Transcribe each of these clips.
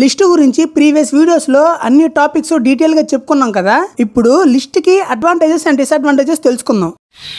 list గురించి previous videos లో అన్ని టాపిక్స్ డీటెయిల్ గా చెప్పుకున్నాం కదా ఇప్పుడు లిస్ట్ కి అడ్వాంటేజెస్ అండ్ డిసడ్వాంటేజెస్ తెలుసుకుందాం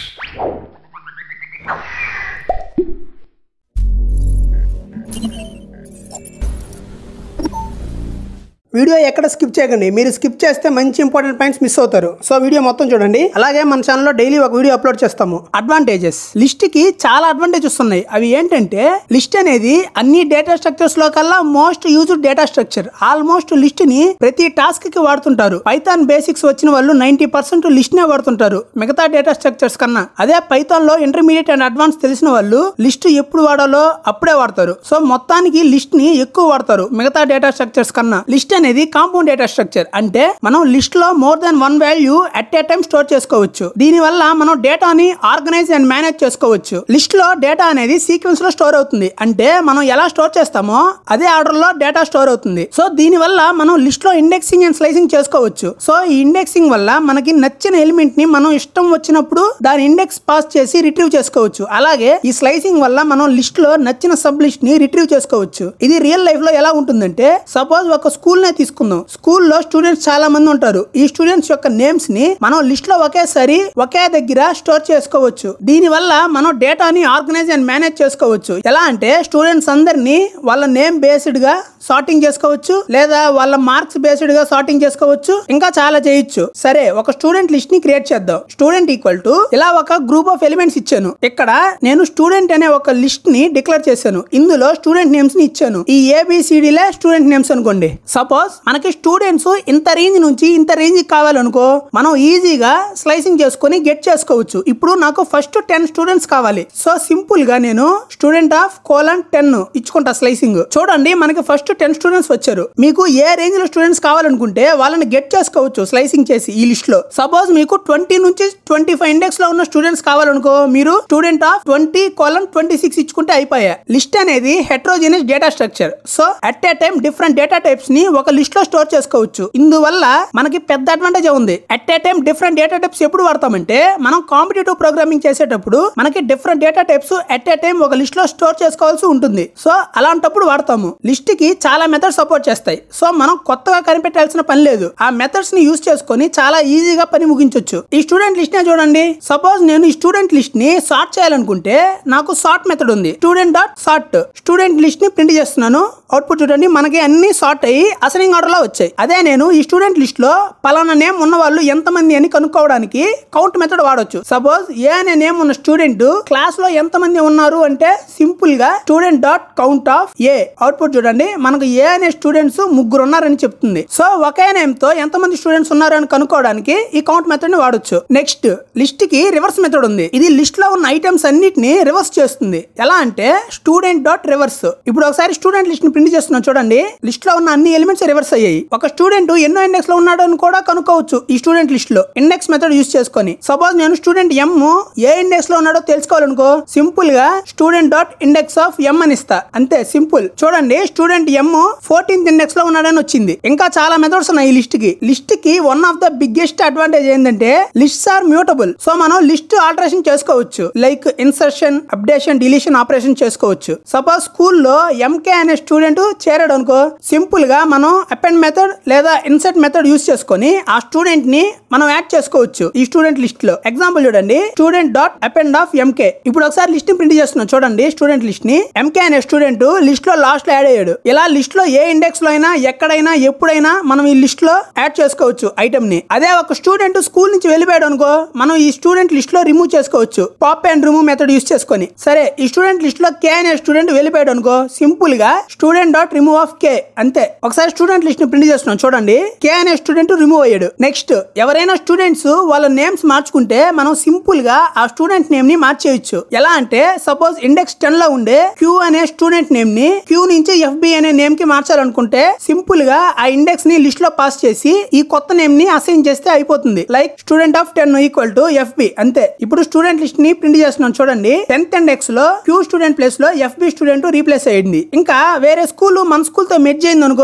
వీడియో ఎక్కడ స్కిప్ చేయకండి మీరు స్కిప్ చేస్తే మంచి ఇంపార్టెంట్ పాయింట్స్ మిస్ అవుతారు సో వీడియో మొత్తం చూడండి అలాగే మన ఛానల్లో డైలీ ఒక వీడియో అప్లోడ్ చేస్తాము అడ్వాంటేజెస్ లిస్ట్ కి చాలా అడ్వాంటేజెస్ ఉన్నాయి అవి ఏంటంటే లిస్ట్ అనేది అన్ని డేటా స్ట్రక్చర్స్ లో కల్లా most used data structure almost list ని ప్రతి టాస్క్ కి వాడుతుంటారు పైథాన్ బేసిక్స్ వచ్చిన వాళ్ళు నైన్టీ పర్సెంట్ లిస్ట్ నే వాడుతుంటారు మిగతా డేటా స్ట్రక్చర్స్ కన్నా అదే పైథాన్ లో ఇంటర్మీడియట్ అండ్ అడ్వాన్స్ తెలిసిన వాళ్ళు లిస్ట్ ఎప్పుడు వాడాలో అప్పుడే వాడతారు సో మొత్తానికి లిస్ట్ ని ఎక్కువ వాడతారు మిగతా డేటా స్ట్రక్చర్స్ కన్నా లిస్ట్ అనేది కాంపౌండ్ డేటా స్ట్రక్చర్ అంటే మనం లిస్ట్ లో more than one value at a time store చేసుకోవచ్చు దీని వల్ల మనం డేటాని ఆర్గనైజ్ అండ్ మేనేజ్ చేసుకోవచ్చు లిస్ట్ లో డేటా అనేది సీక్వెన్స్ లో స్టోర్ అవుతుంది అంటే మనం ఎలా స్టోర్ చేస్తామో అదే ఆర్డర్ లో డేటా స్టోర్ అవుతుంది సో దీని వల్ల మనం లిస్ట్ లో ఇండెక్సింగ్ అండ్ స్లైసింగ్ చేసుకోవచ్చు సో ఈ ఇండెక్సింగ్ వల్ల మనకి నచ్చిన ఎలిమెంట్ ని మనం ఇష్టం వచ్చినప్పుడు దాని ఇండెక్స్ పాస్ చేసి రిట్రీవ్ చేసుకోవచ్చు అలాగే ఈ స్లైసింగ్ వల్ల మనం లిస్ట్ లో నచ్చిన సబ్ లిస్ట్ ని రిట్రీవ్ చేసుకోవచ్చు ఇది రియల్ లైఫ్ లో ఎలా ఉంటుందంటే సపోజ్ ఒక స్కూల్ నే తీసుకుందాం స్కూల్లో స్టూడెంట్స్ చాలా మంది ఉంటారు ఈ స్టూడెంట్స్ యొక్క నేమ్స్ ని మనం లిస్ట్ లో ఒకేసారి ఒకే దగ్గర స్టోర్ చేసుకోవచ్చు దీని వల్ల మనం డేటాని ఆర్గనైజ్ అండ్ మేనేజ్ చేసుకోవచ్చు ఎలా అంటే స్టూడెంట్స్ అందరినీ వాళ్ళ నేమ్ బేస్డ్ గా సార్టింగ్ చేసుకోవచ్చు లేదా వాళ్ళ మార్క్స్ బేస్డ్ గా సార్టింగ్ చేసుకోవచ్చు ఇంకా చాలా చేయొచ్చు సరే ఒక స్టూడెంట్ లిస్ట్ ని క్రియేట్ చేద్దాం స్టూడెంట్ ఈక్వల్ టు ఇలా ఒక గ్రూప్ ఆఫ్ ఎలిమెంట్స్ ఇచ్చాను ఇక్కడ నేను స్టూడెంట్ అనే ఒక లిస్ట్ ని డిక్లేర్ చేశాను ఇందులో స్టూడెంట్ నేమ్స్ ని ఇచ్చాను ఈ ఏబిసిడిలే స్టూడెంట్ నేమ్స్ అనుకోండి సపోజ్ మనకి స్టూడెంట్స్ ఇంత రేంజ్ నుంచి ఇంత రేంజ్ కావాలనుకో మనం ఈజీగా స్లైసింగ్ చేసుకొని గెట్ చేసుకోవచ్చు ఇప్పుడు నాకు ఫస్ట్ టెన్ స్టూడెంట్స్ కావాలి సో సింపుల్ గా నేను స్టూడెంట్ ఆఫ్ కోలన్ టెన్ ఇచ్చుకుంటా స్లైసింగ్ చూడండి మనకి ఫస్ట్ టెన్ స్టూడెంట్స్ వచ్చారు మీకు ఏ రేంజ్ లో స్టూడెంట్స్ కావాలనుకుంటే వాళ్ళని గెట్ చేసుకోవచ్చు స్లైసింగ్ చేసి ఈ లిస్ట్ లో సపోజ్ మీకు ట్వంటీ నుంచి ట్వంటీ ఫైవ్ ఇండెక్స్ లో ఉన్న స్టూడెంట్స్ కావాలనుకో మీరు student of twenty colon twenty six ఇచ్చుకుంటే అయిపోయా లిస్ట్ అనేది heterogeneous data structure so at a time different data types ని ఒక లిస్ట్ లో స్టోర్ చేసుకోవచ్చు ఇందువల్ల మనకి పెద్ద అడ్వాంటేజ్ ఉంది at a time different data types ఎప్పుడు వాడతామంటే మనం కాంపిటేటివ్ ప్రోగ్రామింగ్ చేసేటప్పుడు మనకి different data types at a time ఒక లిస్ట్ లో స్టోర్ చేసుకోవాల్సి ఉంటుంది సో అలాంటప్పుడు వాడతాము లిస్ట్ కి చాలా మెథడ్స్ సపోర్ట్ చేస్తాయి సో మనం కొత్తగా కనిపెట్టాల్సిన పని లేదు ఆ మెథడ్స్ ని యూస్ చేసుకొని చాలా ఈజీగా పని ముగించవచ్చు ఈ స్టూడెంట్ లిస్ట్ నే చూడండి సపోజ్ నేను ఈ స్టూడెంట్ లిస్ట్ ని సార్ట్ చేయాలనుకుంటే నాకు సార్ట్ మెథడ్ ఉంది student dot sort student list ని ప్రింట్ చేస్తున్నాను అవుట్పుట్ చూడండి మనకి అన్ని సార్ట్ అయ్యి అసైనింగ్ ఆర్డర్ లో వచ్చాయి అదే నేను ఈ స్టూడెంట్ లిస్ట్ లో పలానా నేమ్ ఉన్న వాళ్ళు ఎంతమంది అని కనుక్కోవడానికి కౌంట్ మెథడ్ వాడొచ్చు సపోజ్ ఏ అనే నేమ్ ఉన్న స్టూడెంట్ క్లాస్ లో ఎంతమంది ఉన్నారు అంటే సింపుల్ గా student dot count of A output చూడండి మనకు ఏ అనే స్టూడెంట్స్ ముగ్గురు ఉన్నారని చెప్తుంది సో ఒకే నేమ్ తో ఎంతమంది స్టూడెంట్స్ ఉన్నారు అని కనుక్కోవడానికి ఈ కౌంట్ మెథడ్ ని వాడొచ్చు నెక్స్ట్ లిస్ట్ కి రివర్స్ మెథడ్ ఉంది ఇది లిస్ట్ లో ఉన్న ఐటమ్స్ అన్నిటిని రివర్స్ చేస్తుంది ఎలా అంటే స్టూడెంట్ డాట్ రివర్స్ ఇప్పుడు ఒకసారి స్టూడెంట్ లిస్ట్ ని ప్రింట్ చేస్తున్నాం చూడండి లిస్ట్ లో ఉన్న అన్ని ఎలిమెంట్స్ రివర్స్ అయ్యాయి ఒక స్టూడెంట్ ఎన్నో ఇండెక్స్ లో ఉన్నాడు అని కూడా కనుక్కోవచ్చు ఈ స్టూడెంట్ లిస్ట్ లో ఇండెక్స్ మెథడ్ యూస్ చేసుకొని సపోజ్ నేను స్టూడెంట్ ఎం ఏ ఇండెక్స్ లో ఉన్నాడో తెలుసుకోవాలనుకో సింపుల్ గా student dot index of M అని ఇస్తా అంతే సింపుల్ చూడండి స్టూడెంట్ ఎం ఫోర్టీన్త్ ఇండెక్స్ లో ఉన్నాడని వచ్చింది ఇంకా చాలా మెథడ్స్ ఉన్నాయి ఈ లిస్ట్ కి లిస్ట్ కి one of the biggest advantage ఏంటంటే లిస్ట్స్ ఆర్ మ్యూటబుల్ సో మనం లిస్ట్ ఆల్టరేషన్ చేసుకోవచ్చు like insertion updation deletion operation చేసుకోవచ్చు సపోజ్ స్కూల్లో ఎంకే అనే స్టూడెంట్ చేరాడు అనుకో సింపుల్ గా మనం అపెండ్ మెథడ్ లేదా ఇన్సర్ట్ మెథడ్ యూస్ చేసుకొని ఆ స్టూడెంట్ ని మనం యాడ్ చేసుకోవచ్చు ఈ స్టూడెంట్ లిస్ట్ లో ఎగ్జాంపుల్ చూడండి student dot append of MK ఇప్పుడు ఒకసారి లిస్ట్ ని ప్రింట్ చేస్తున్నాం చూడండి స్టూడెంట్ లిస్ట్ ని ఎంకే అనే స్టూడెంట్ లిస్ట్ లో లాస్ట్ లో యాడ్ అయ్యాడు ఇలా లిస్ట్ లో ఏ ఇండెక్స్ లో అయినా ఎక్కడైనా ఎప్పుడైనా మనం ఈ లిస్ట్ లో యాడ్ చేసుకోవచ్చు ఐటమ్ ని అదే ఒక స్టూడెంట్ స్కూల్ నుంచి వెళ్ళిపోయాడు అనుకో మనం ఈ స్టూడెంట్ లిస్ట్ లో రిమూవ్ చేసుకోవచ్చు pop and remove method use చేసుకొని సరే ఈ స్టూడెంట్ లిస్ట్ లో కే అనే స్టూడెంట్ వెళ్ళిపోయాడు అనుకో సింపుల్ గా student dot remove of K అంతే ఒకసారి స్టూడెంట్ లిస్ట్ ని ప్రింట్ చేస్తున్నాం చూడండి కే అనే స్టూడెంట్ రిమూవ్ అయ్యాడు నెక్స్ట్ ఎవరైనా స్టూడెంట్స్ వాళ్ళ నేమ్స్ మార్చుకుంటే మనం సింపుల్ గా ఆ స్టూడెంట్ నేమ్ ని మార్చేయచ్చు ఎలా అంటే సపోజ్ ఇండెక్స్ టెన్ లో ఉండే క్యూ అనే స్టూడెంట్ నేమ్ ని క్యూ నుంచి ఎఫ్బి అనే నేమ్ కి మార్చాలనుకుంటే సింపుల్ గా ఆ ఇండెక్స్ ని లిస్ట్ లో పాస్ చేసి ఈ కొత్త నేమ్ ని అసైన్ చేస్తే అయిపోతుంది like student of ten equal to FB అంతే ఇప్పుడు స్టూడెంట్ లిస్ట్ ని ప్రింట్ చేస్తున్నాం చూడండి టెన్త్ ఇండెక్స్ లో క్యూ స్టూడెంట్ ప్లేస్ లో ఎఫ్బి స్టూడెంట్ రీప్లేస్ అయ్యింది ఇంకా వేరే స్కూల్ మన స్కూల్ తో మెర్జ్ అయింది అనుకో సింపుల్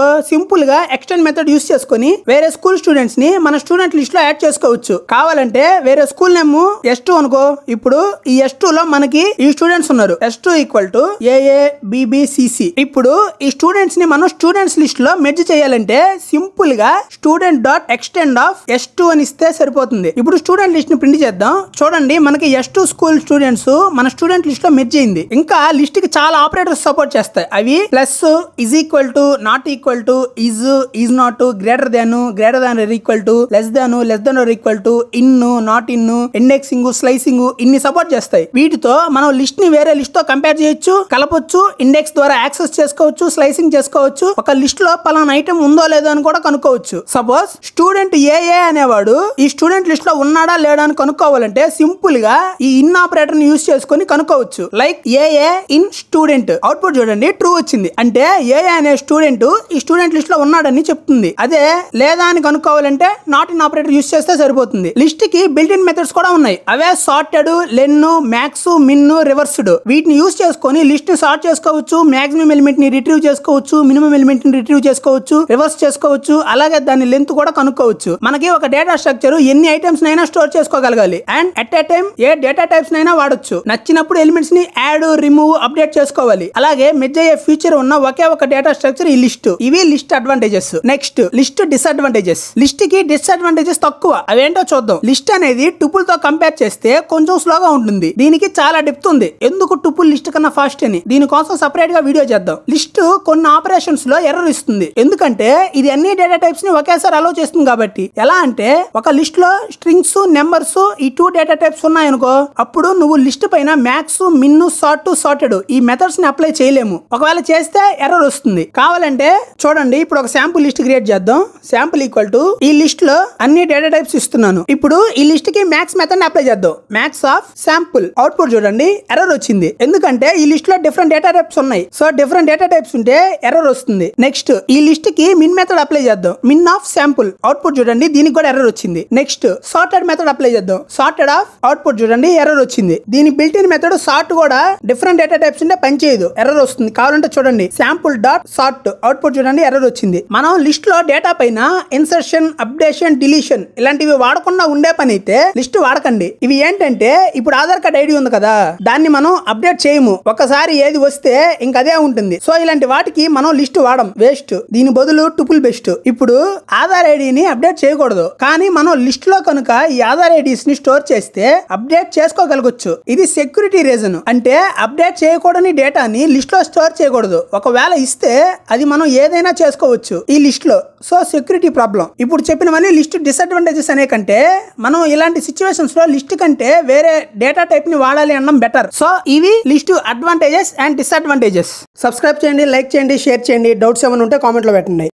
సింపుల్ గా ఎక్స్టెండ్ మెథడ్ యూస్ చేసుకొని వేరే స్కూల్ స్టూడెంట్స్ ని మన స్టూడెంట్ లిస్ట్ లో యాడ్ చేసుకోవచ్చు కావాలంటే వేరే స్కూల్ నేమ్ ఎస్ టూ అనుకో ఇప్పుడు ఈ ఎస్ టూ లో మనకి ఈ స్టూడెంట్స్ ఉన్నారు ఎస్ టూ ఈక్వల్ టు ఏఏ బిబిసిసి ఇప్పుడు ఈ స్టూడెంట్స్ ని మనం స్టూడెంట్స్ లిస్ట్ లో మెర్జ్ చేయాలంటే సింపుల్ గా student dot extend of S two అని ఇస్తే సరిపోతుంది ఇప్పుడు స్టూడెంట్ లిస్ట్ ని ప్రింట్ చేద్దాం చూడండి మనకి ఎస్ టూ స్కూల్ స్టూడెంట్స్ మన స్టూడెంట్ లిస్ట్ లో మెర్జ్ అయింది ఇంకా లిస్ట్ కి చాలా ఆపరేటర్స్ సపోర్ట్ చేస్తాయి అవి plus is equal to not equal to is is not greater than greater than equal to less than less than equal to in not in indexing slicing ఇన్ని support చేస్తాయి వీటితో మనం list ని వేరే list తో compare చేయొచ్చు కలపొచ్చు index ద్వారా యాక్సెస్ చేసుకోవచ్చు స్లైసింగ్ చేసుకోవచ్చు ఒక లిస్ట్ లో పలానా ఐటమ్ ఉందో లేదో అని కూడా కనుక్కోవచ్చు సపోజ్ స్టూడెంట్ ఏఏ అనేవాడు ఈ స్టూడెంట్ లిస్ట్ లో ఉన్నాడా లేడా అని కనుక్కోవాలంటే సింపుల్ గా ఈ ఇన్ ఆపరేటర్ ని యూస్ చేసుకొని కనుక్కోవచ్చు like AA in student output చూడండి ట్రూ వచ్చింది అంటే ఏఏ అనే స్టూడెంట్ ఈ స్టూడెంట్ లిస్ట్ లో ఉన్నాడని చెప్తుంది అదే లేదా అని కనుక్కోవాలంటే నాట్ ఇన్ ఆపరేటర్ యూస్ చేస్తే సరిపోతుంది లిస్ట్ కి బిల్ట్ ఇన్ మెథడ్స్ కూడా ఉన్నాయి అవే sorted len max min reversed వీటిని యూస్ చేసుకొని లిస్ట్ ని సార్ట్ చేసుకోవచ్చు మాక్సిమం ఎలిమెంట్ ని రిట్రీవ్ చేసుకోవచ్చు మినిమం ఎలిమెంట్ ని రిట్రీవ్ చేసుకోవచ్చు రివర్స్ చేసుకోవచ్చు అలాగే దాని లెంత్ కూడా కనుక్కోవచ్చు మనకి ఒక డేటా స్ట్రక్చర్ ఎన్ని ఐటమ్స్ నైనా స్టోర్ చేసుకోగలగాలి అండ్ ఎట్ ఏ టైం ఏ డేటా టైప్స్ నైనా వాడొచ్చు నచ్చినప్పుడు ఎలిమెంట్స్ ని యాడ్ రిమూవ్ అప్డేట్ చేసుకోవాలి అలాగే మెజ్ అయ్యే ఫ్యూచర్ ఉన్న ఒకే ఒక డేటా స్ట్రక్చర్ ఈ లిస్ట్ ఇవి list advantages next list disadvantages list కి డిసడ్వాంటేజెస్ తక్కువ అవేంటో చూద్దాం లిస్ట్ అనేది టుపుల్ తో కంపేర్ చేస్తే కొంచెం స్లోగా ఉంటుంది దీనికి చాలా డెప్త్ ఉంది ఎందుకు టుపుల్ లిస్ట్ కన్నా ఫాస్ట్ అని దీనికోసం సపరేట్ గా వీడియో చేద్దాం లిస్ట్ కొన్ని ఆపరేషన్స్ లో ఎర్రర్ ఇస్తుంది ఎందుకంటే ఇది అన్ని డేటా టైప్స్ ని ఒకేసారి అలో చేస్తుంది కాబట్టి ఎలా అంటే ఒక లిస్ట్ లో స్ట్రింగ్స్ నెంబర్స్ ఈ టూ డేటా టైప్స్ ఉన్నాయనుకో అప్పుడు నువ్వు లిస్ట్ పైన మ్యాక్స్ మిన్ సార్ట్ సార్టెడ్ ఈ మెథడ్స్ ని అప్లై చేయలేము ఒకవేళ చేస్తే ఎర్రర్ వస్తుంది కావాలంటే చూడండి ఇప్పుడు ఒక శాంపుల్ లిస్ట్ క్రియేట్ చేద్దాం శాంపుల్ ఈక్వల్ టు ఈ లిస్ట్ లో అన్ని డేటా టైప్స్ ఇస్తున్నాను ఇప్పుడు ఈ లిస్ట్ కి మ్యాక్స్ మెథడ్ అప్లై చేద్దాం మ్యాక్స్ ఆఫ్ శాంపుల్ అవుట్పుట్ చూడండి ఎర్రర్ వచ్చింది ఎందుకంటే ఈ లిస్ట్ లో డిఫరెంట్ డేటా టైప్స్ ఉన్నాయి సో డిఫరెంట్ డేటా టైప్స్ ఉంటే ఎర్రర్ వస్తుంది నెక్స్ట్ ఈ లిస్ట్ కి మిన్ మెథడ్ అప్లై చేద్దాం మిన్ ఆఫ్ శాంపుల్ అవుట్పుట్ చూడండి దీనికి కూడా ఎర్రర్ వచ్చింది నెక్స్ట్ సార్టెడ్ మెథడ్ అప్లై చేద్దాం సార్టెడ్ ఆఫ్ అవుట్పుట్ చూడండి ఎర్రర్ వచ్చింది దీని బిల్ట్ ఇన్ మెథడ్ సార్ట్ కూడా డిఫరెంట్ డేటా టైప్స్ ఉంటే పనిచేయదు ఎర్రర్ వస్తుంది కావాలంటే చూడండి శాంపుల్ డాట్ సార్ట్ అవుట్పుట్ చూడండి ఎర్రర్ వచ్చింది మనం లిస్ట్ లో డేటా పైన ఇన్సర్షన్ అప్డేషన్ డిలీషన్ ఇలాంటివి వాడకుండా ఉండే పని అయితే లిస్ట్ వాడకండి ఇవి ఏంటంటే ఇప్పుడు ఆధార్ కార్డ్ ఐడి ఉంది కదా దాన్ని మనం అప్డేట్ చేయము ఒకసారి ఏది వస్తే ఇంక అదే ఉంటుంది సో ఇలాంటి వాటికి మనం లిస్ట్ వాడం వేస్ట్ దీని బదులు టుపుల్ బెస్ట్ ఇప్పుడు ఆధార్ ఐడిని అప్డేట్ చేయకూడదు కానీ మనం లిస్ట్ లో కనుక ఈ ఆధార్ ఐడీస్ ని స్టోర్ చేస్తే అప్డేట్ చేసుకోగలగొచ్చు ఇది సెక్యూరిటీ రీజన్ అంటే అప్డేట్ చేయకూడని డేటాని లిస్ట్ లో స్టోర్ చేయకూడదు ఒకవేళ ఇస్తే అది మనం ఏదైనా చేసుకోవచ్చు ఈ లిస్ట్ లో సో సెక్యూరిటీ ప్రాబ్లం ఇప్పుడు చెప్పినవన్నీ లిస్ట్ డిసడ్వాంటేజెస్ అనే కంటే మనం ఇలాంటి సిచ్యువేషన్స్ లో లిస్ట్ కంటే వేరే డేటా టైప్ ని వాడాలి అనడం బెటర్ సో ఇవి list advantages and disadvantages subscribe చేయండి లైక్ చేయండి షేర్ చేయండి డౌట్స్ ఏమైనా ఉంటే కామెంట్లో పెట్టండి